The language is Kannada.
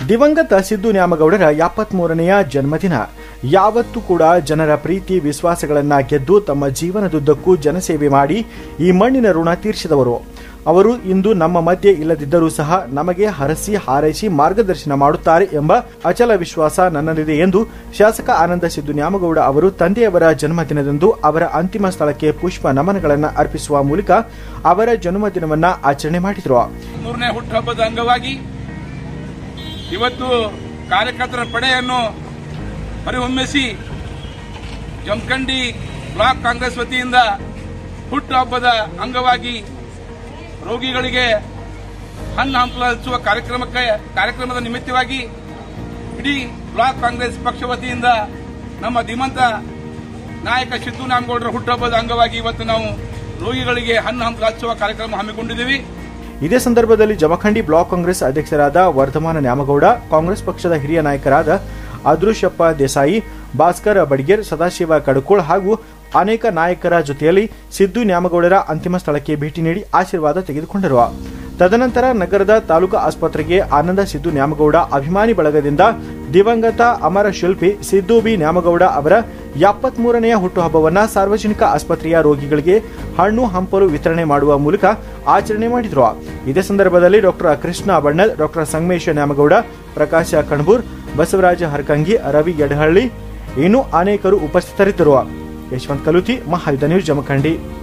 ದಿವಂಗತ ಸಿದ್ದು ನ್ಯಾಮಗೌಡರ ಎಪ್ಪತ್ಮೂರನೆಯ ಜನ್ಮದಿನ ಯಾವತ್ತೂ ಕೂಡ ಜನರ ಪ್ರೀತಿ ವಿಶ್ವಾಸಗಳನ್ನ ಗೆದ್ದು ತಮ್ಮ ಜೀವನದುದ್ದಕ್ಕೂ ಜನಸೇವೆ ಮಾಡಿ ಈ ಮಣ್ಣಿನ ಋಣ ತೀರಿಸಿದವರು ಅವರು ಇಂದು ನಮ್ಮ ಮಧ್ಯೆ ಇಲ್ಲದಿದ್ದರೂ ಸಹ ನಮಗೆ ಹರಸಿ ಹಾರೈಸಿ ಮಾರ್ಗದರ್ಶನ ಮಾಡುತ್ತಾರೆ ಎಂಬ ಅಚಲ ವಿಶ್ವಾಸ ನನ್ನಲ್ಲಿದೆ ಎಂದು ಶಾಸಕ ಆನಂದ ಸಿದ್ದು ನ್ಯಾಮಗೌಡ ಅವರು ತಂದೆಯವರ ಜನ್ಮದಿನದಂದು ಅವರ ಅಂತಿಮ ಸ್ಥಳಕ್ಕೆ ಪುಷ್ಪ ನಮನಗಳನ್ನು ಅರ್ಪಿಸುವ ಮೂಲಕ ಅವರ ಜನ್ಮದಿನವನ್ನ ಆಚರಣೆ ಮಾಡಿದರು ಮೂರನೇ ಹುಟ್ಟುಹಬ್ಬದ ಅಂಗವಾಗಿ ಇವತ್ತು ಕಾರ್ಯಕರ್ತರ ಪಡೆಯನ್ನು ಹೊರಹೊಮ್ಮಿಸಿ ಜಮಖಂಡಿ ಬ್ಲಾಕ್ ಕಾಂಗ್ರೆಸ್ ವತಿಯಿಂದ ಹುಟ್ಟುಹಬ್ಬದ ಅಂಗವಾಗಿ ರೋಗಿಗಳಿಗೆ ಹಣ್ಣು ಹಂಪಲ ಹಚ್ಚುವ ಕಾರ್ಯಕ್ರಮಕ್ಕೆ ಕಾರ್ಯಕ್ರಮದ ನಿಮಿತ್ತವಾಗಿ ಇಡೀ ಬ್ಲಾಕ್ ಕಾಂಗ್ರೆಸ್ ಪಕ್ಷ ವತಿಯಿಂದ ನಮ್ಮ ಧೀಮಂತ ನಾಯಕ ಸಿದ್ದು ನಾಮಗೌಡರ ಹುಟ್ಟುಹಬ್ಬದ ಅಂಗವಾಗಿ ಇವತ್ತು ನಾವು ರೋಗಿಗಳಿಗೆ ಹಣ್ಣು ಹಂಪಲ ಹಚ್ಚುವ ಕಾರ್ಯಕ್ರಮ ಹಮ್ಮಿಕೊಂಡಿದ್ದೀವಿ ಇದೇ ಸಂದರ್ಭದಲ್ಲಿ ಜಮಖಂಡಿ ಬ್ಲಾಕ್ ಕಾಂಗ್ರೆಸ್ ಅಧ್ಯಕ್ಷರಾದ ವರ್ಧಮಾನ ನ್ಯಾಮಗೌಡ ಕಾಂಗ್ರೆಸ್ ಪಕ್ಷದ ಹಿರಿಯ ನಾಯಕರಾದ ಅದೃಶ್ಯಪ್ಪ ದೇಸಾಯಿ ಭಾಸ್ಕರ್ ಬಡಿಗೇರ್ ಸದಾಶಿವ ಕಡಕೋಳ್ ಹಾಗೂ ಅನೇಕ ನಾಯಕರ ಜೊತೆಯಲ್ಲಿ ಸಿದ್ದು ನ್ಯಾಮಗೌಡರ ಅಂತಿಮ ಸ್ಥಳಕ್ಕೆ ಭೇಟಿ ನೀಡಿ ಆಶೀರ್ವಾದ ತೆಗೆದುಕೊಂಡರು ತದನಂತರ ನಗರದ ತಾಲೂಕು ಆಸ್ಪತ್ರೆಗೆ ಆನಂದ ಸಿದ್ದು ನ್ಯಾಮಗೌಡ ಅಭಿಮಾನಿ ಬಳಗದಿಂದ ದಿವಂಗತ ಅಮರ ಶಿಲ್ಪಿ ಸಿದ್ದು ಬಿ ನ್ಯಾಮಗೌಡ ಅವರ ಎಪ್ಪತ್ಮೂರನೆಯ ಹುಟ್ಟುಹಬ್ಬವನ್ನ ಸಾರ್ವಜನಿಕ ಆಸ್ಪತ್ರೆಯ ರೋಗಿಗಳಿಗೆ ಹಣ್ಣು ಹಂಪಲು ವಿತರಣೆ ಮಾಡುವ ಮೂಲಕ ಆಚರಣೆ ಮಾಡಿದ್ರು ಇದೇ ಸಂದರ್ಭದಲ್ಲಿ ಡಾಕ್ಟರ್ ಕೃಷ್ಣ ಬಣ್ಣಲ್ ಡಾಕ್ಟರ್ ಸಂಗಮೇಶ ನ್ಯಾಮಗೌಡ ಪ್ರಕಾಶ ಕಣಬೂರ್ ಬಸವರಾಜ ಹರಕಂಗಿ ರವಿ ಯಡಹಳ್ಳಿ ಇನ್ನೂ ಅನೇಕರು ಉಪಸ್ಥಿತರಿದ್ದರು ಯಶವಂತ್ ಕಲುತಿ ಮಹಾಯುಧ ನ್ಯೂಸ್ ಜಮಖಂಡಿ